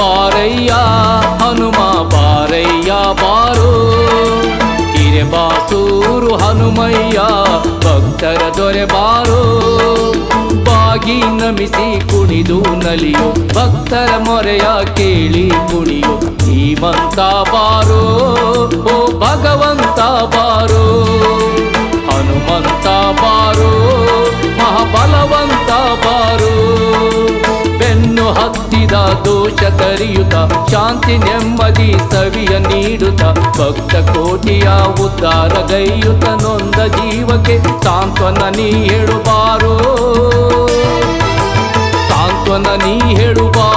ಬಾರಯ್ಯ ಹನುಮ ಬಾರಯ್ಯ ಬಾರೋ ಹಿರೇಬಾಸೂರು ಹನುಮಯ್ಯ ಭಕ್ತರ ದೊರೆ ಬಾರೋ ಬಾಗಿ ನಮಿಸಿ ಕುಣಿದು ನಲಿಯು ಭಕ್ತರ ಮೊರೆಯ ಕೇಳಿ ಕುಣಿಯು ಧೀಮಂತ ಬಾರೋ ಓ ಭಗವಂತ ಬಾರೋ ಹನುಮಂತ ಬಾರೋ ಮಹಾಬಲವಂತ ಬಾರೋ ಬೆನ್ನು ಹತ್ತಿದ ದೋಷ ಕರಿಯುತ್ತ ಶಾಂತಿ ನೆಮ್ಮದಿ ಸವಿಯ ನೀಡುತ್ತ ಭಕ್ತ ಕೋಟಿಯ ಉದ್ಧಾರ ಗೈಯುತ್ತ ನೊಂದ ಜೀವಕ್ಕೆ ಸಾಂತ್ವನ ನೀ ಹೇಳುಬಾರೋ ಸಾಂತ್ವನ ನೀ ಹೇಳುಬಾರೋ